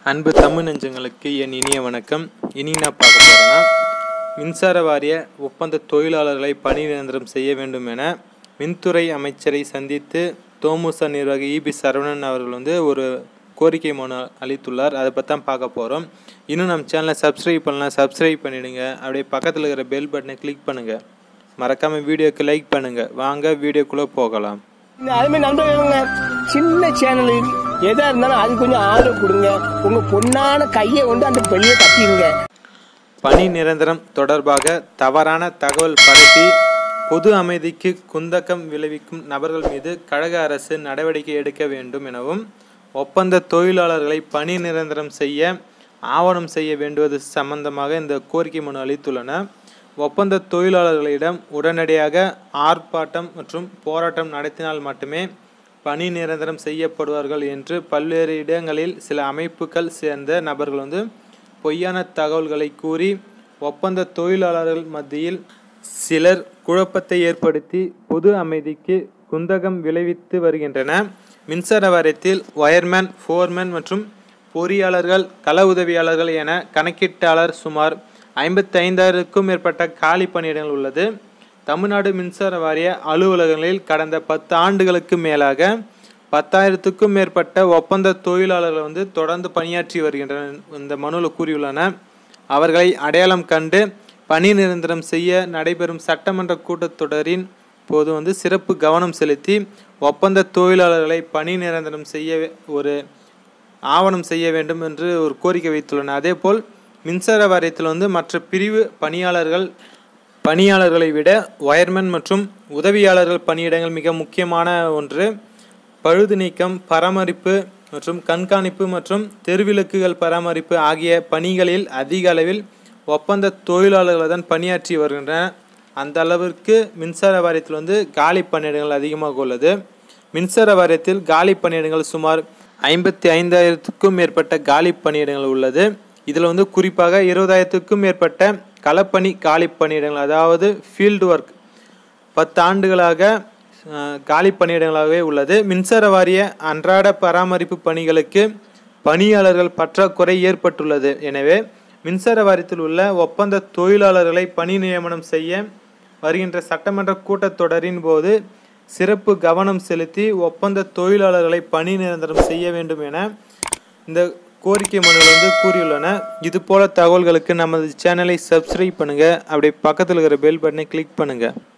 அன்பு தமிழ் நெஞ்சங்களுக்கு என் இனிய வணக்கம் இனி நான் பார்க்க போகிறேன்னா மின்சார வாரிய ஒப்பந்த தொழிலாளர்களை பணி நிரந்தரம் செய்ய வேண்டும் என மின்துறை அமைச்சரை சந்தித்து தோமுசா நிர்வாகி இபி சரவணன் அவர்கள் வந்து ஒரு கோரிக்கை மனு அளித்துள்ளார் அதை பற்றி தான் பார்க்க போகிறோம் இன்னும் நம்ம சேனலை சப்ஸ்கிரைப் பண்ணலாம் சப்ஸ்கிரைப் பண்ணிவிடுங்க அப்படியே பக்கத்தில் இருக்கிற பெல் பட்டனை கிளிக் பண்ணுங்கள் மறக்காமல் வீடியோக்கு லைக் பண்ணுங்கள் வாங்க வீடியோக்குள்ளே போகலாம் இந்த அதுமாதிரி நண்பர்களுங்க சின்ன சேனல் எதா இருந்தாலும் அது கொஞ்சம் ஆதரவு கொடுங்க உங்க பொண்ணான கையை கொண்டு அந்த பெண்ணியை தட்டிடுங்க பணி நிரந்தரம் தொடர்பாக தவறான தகவல் பரப்பி பொது அமைதிக்கு குந்தகம் விளைவிக்கும் நபர்கள் மீது கழக அரசு நடவடிக்கை எடுக்க வேண்டும் எனவும் ஒப்பந்த தொழிலாளர்களை பணி நிரந்தரம் செய்ய ஆவணம் செய்ய வேண்டுவது சம்பந்தமாக இந்த கோரிக்கை மனு அளித்துள்ளன ஒப்பந்த தொழிலாளர்களிடம் உடனடியாக ஆர்ப்பாட்டம் மற்றும் போராட்டம் நடத்தினால் மட்டுமே பணி நிரந்தரம் செய்யப்படுவார்கள் என்று பல்வேறு இடங்களில் சில அமைப்புகள் சேர்ந்த நபர்கள் வந்து பொய்யான தகவல்களை கூறி ஒப்பந்த தொழிலாளர்கள் மத்தியில் சிலர் குழப்பத்தை ஏற்படுத்தி பொது அமைதிக்கு குந்தகம் விளைவித்து வருகின்றன மின்சார வாரியத்தில் ஒயர்மேன் ஃபோர்மேன் மற்றும் பொறியாளர்கள் கள உதவியாளர்கள் என கணக்கீட்டாளர் சுமார் ஐம்பத்தி ஐந்தாயிரக்கும் மேற்பட்ட காலி பணியிடங்கள் உள்ளது தமிழ்நாடு மின்சார வாரிய அலுவலகங்களில் கடந்த பத்து ஆண்டுகளுக்கு மேலாக பத்தாயிரத்துக்கும் மேற்பட்ட ஒப்பந்த தொழிலாளர்கள் வந்து தொடர்ந்து பணியாற்றி வருகின்றனர் இந்த மனுவில் கூறியுள்ளன அவர்களை அடையாளம் கண்டு பணி நிரந்தரம் செய்ய நடைபெறும் சட்டமன்ற கூட்டத்தொடரின் போது வந்து சிறப்பு கவனம் செலுத்தி ஒப்பந்த தொழிலாளர்களை பணி நிரந்தரம் செய்ய ஒரு ஆவணம் செய்ய வேண்டும் என்று ஒரு கோரிக்கை வைத்துள்ளனர் அதேபோல் மின்சார வாரியத்தில் வந்து மற்ற பிரிவு பணியாளர்கள் பணியாளர்களை விட ஒயர்மேன் மற்றும் உதவியாளர்கள் பணியிடங்கள் மிக முக்கியமான ஒன்று பழுது நீக்கம் பராமரிப்பு மற்றும் கண்காணிப்பு மற்றும் தெருவிளக்குகள் பராமரிப்பு ஆகிய பணிகளில் அதிக அளவில் ஒப்பந்த தொழிலாளர்கள் தான் பணியாற்றி வருகின்றன அந்த அளவிற்கு மின்சார வாரியத்தில் வந்து காலி பணியிடங்கள் அதிகமாக உள்ளது மின்சார வாரியத்தில் காலி பணியிடங்கள் சுமார் ஐம்பத்தி ஐந்தாயிரத்துக்கும் மேற்பட்ட காலி பணியிடங்கள் உள்ளது இதில் வந்து குறிப்பாக இருபதாயிரத்துக்கும் மேற்பட்ட களப்பணி காலி பணியிடங்கள் அதாவது ஃபீல்டு ஒர்க் பத்து ஆண்டுகளாக அஹ், காலி பணியிடங்களாகவே உள்ளது மின்சார வாரிய அன்றாட பராமரிப்பு பணிகளுக்கு பணியாளர்கள் பற்றாக்குறை ஏற்பட்டுள்ளது எனவே மின்சார வாரியத்தில் உள்ள ஒப்பந்த தொழிலாளர்களை பணி நியமனம் செய்ய வருகின்ற சட்டமன்ற கூட்டத்தொடரின் போது சிறப்பு கவனம் செலுத்தி ஒப்பந்த தொழிலாளர்களை பணி நிரந்தரம் செய்ய வேண்டும் என இந்த கோரிக்கை மனுவில் வந்து கூறியுள்ளன இது போல தகவல்களுக்கு நமது சேனலை சப்ஸ்கிரைப் பண்ணுங்கள் அப்படியே பக்கத்தில் இருக்கிற பெல் பட்டனை கிளிக் பண்ணுங்கள்